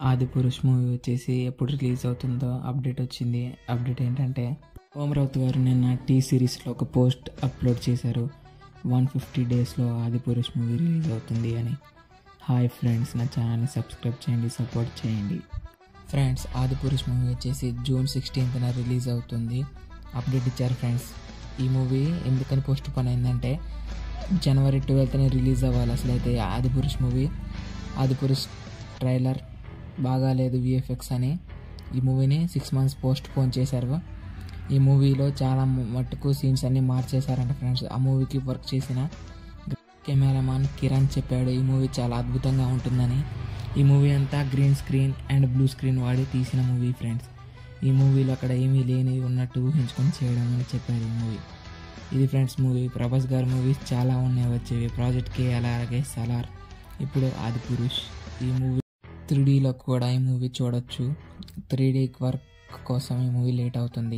ఆది పురుష్ మూవీ వచ్చేసి ఎప్పుడు రిలీజ్ అవుతుందో అప్డేట్ వచ్చింది అప్డేట్ ఏంటంటే ఓమరావతి గారు నిన్న టీ సిరీస్లో ఒక పోస్ట్ అప్లోడ్ చేశారు వన్ ఫిఫ్టీ డేస్లో ఆది పురుష్ మూవీ రిలీజ్ అవుతుంది అని హాయ్ ఫ్రెండ్స్ నా ఛానల్ని సబ్స్క్రైబ్ చేయండి సపోర్ట్ చేయండి ఫ్రెండ్స్ ఆది పురుష్ మూవీ వచ్చేసి జూన్ సిక్స్టీన్త్న రిలీజ్ అవుతుంది అప్డేట్ ఇచ్చారు ఫ్రెండ్స్ ఈ మూవీ ఎందుకని పోస్ట్ పోన్ అయిందంటే జనవరి ట్వెల్త్ని రిలీజ్ అవ్వాలి అసలు అయితే ఆది పురుష్ మూవీ ఆది పురుష్ ట్రైలర్ బాగాలేదు విఎఫ్ఎక్స్ అని ఈ మూవీని సిక్స్ మంత్స్ పోస్ట్ పోన్ చేశారు ఈ మూవీలో చాలా మట్టుకు సీన్స్ అన్ని మార్చేశారంట ఫ్రెండ్స్ ఆ మూవీకి వర్క్ చేసిన కెమెరామాన్ కిరణ్ చెప్పాడు ఈ మూవీ చాలా అద్భుతంగా ఉంటుందని ఈ మూవీ అంతా green screen and blue screen వాడి తీసిన మూవీ ఫ్రెండ్స్ ఈ మూవీలో అక్కడ ఏమీ లేని ఉన్నట్టు ఊహించుకొని చేయడం అని చెప్పారు ఈ మూవీ ఇది ఫ్రెండ్స్ మూవీ ప్రభాస్ గారి మూవీస్ చాలా ఉన్నాయి వచ్చేవి ప్రాజెక్ట్ కే అలాగే సలార్ ఇప్పుడు ఆది పురుష్ ఈ మూవీ త్రీ డీలో కూడా ఈ మూవీ చూడొచ్చు త్రీ డీ వర్క్ కోసం ఈ మూవీ లేట్ అవుతుంది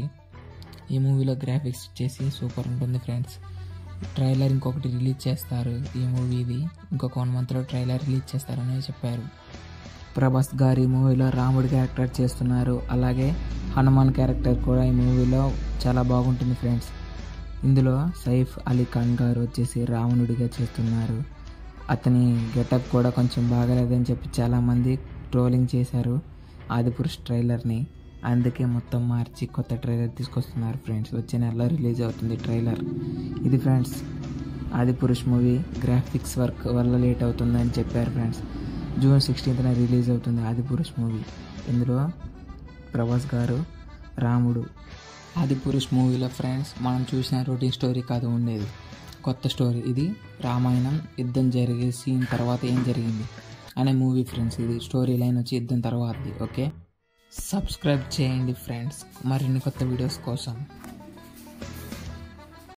ఈ మూవీలో గ్రాఫిక్స్ వచ్చేసి సూపర్ ఉంటుంది ఫ్రెండ్స్ ట్రైలర్ ఇంకొకటి రిలీజ్ చేస్తారు ఈ మూవీది ఇంకొక వన్ మంత్లో ట్రైలర్ రిలీజ్ చేస్తారని చెప్పారు ప్రభాస్ గారి మూవీలో రాముడి క్యారెక్టర్ చేస్తున్నారు అలాగే హనుమాన్ క్యారెక్టర్ కూడా ఈ మూవీలో చాలా బాగుంటుంది ఫ్రెండ్స్ ఇందులో సైఫ్ అలీ ఖాన్ గారు వచ్చేసి రావణుడిగా చేస్తున్నారు అతని గెటప్ కూడా కొంచెం బాగలేదని చెప్పి చాలామంది ట్రోలింగ్ చేశారు ఆదిపురుష్ ట్రైలర్ని అందుకే మొత్తం మార్చి కొత్త ట్రైలర్ తీసుకొస్తున్నారు ఫ్రెండ్స్ వచ్చే నెలలో రిలీజ్ అవుతుంది ట్రైలర్ ఇది friends Adipurush movie graphics work వల్ల లేట్ అవుతుందని చెప్పారు ఫ్రెండ్స్ జూన్ సిక్స్టీన్త్న రిలీజ్ అవుతుంది ఆదిపురుష్ మూవీ ఇందులో ప్రభాస్ గారు రాముడు ఆదిపురుష్ మూవీలో ఫ్రెండ్స్ మనం చూసిన రొటీన్ స్టోరీ కాదు ఉండేది కొత్త స్టోరీ ఇది రామాయణం యుద్ధం జరిగే సీన్ తర్వాత ఏం జరిగింది అనే మూవీ ఫ్రెండ్స్ ఇది స్టోరీ లైన్ వచ్చి యుద్ధం తర్వాతది ఓకే సబ్స్క్రైబ్ చేయండి ఫ్రెండ్స్ మరిన్ని కొత్త వీడియోస్ కోసం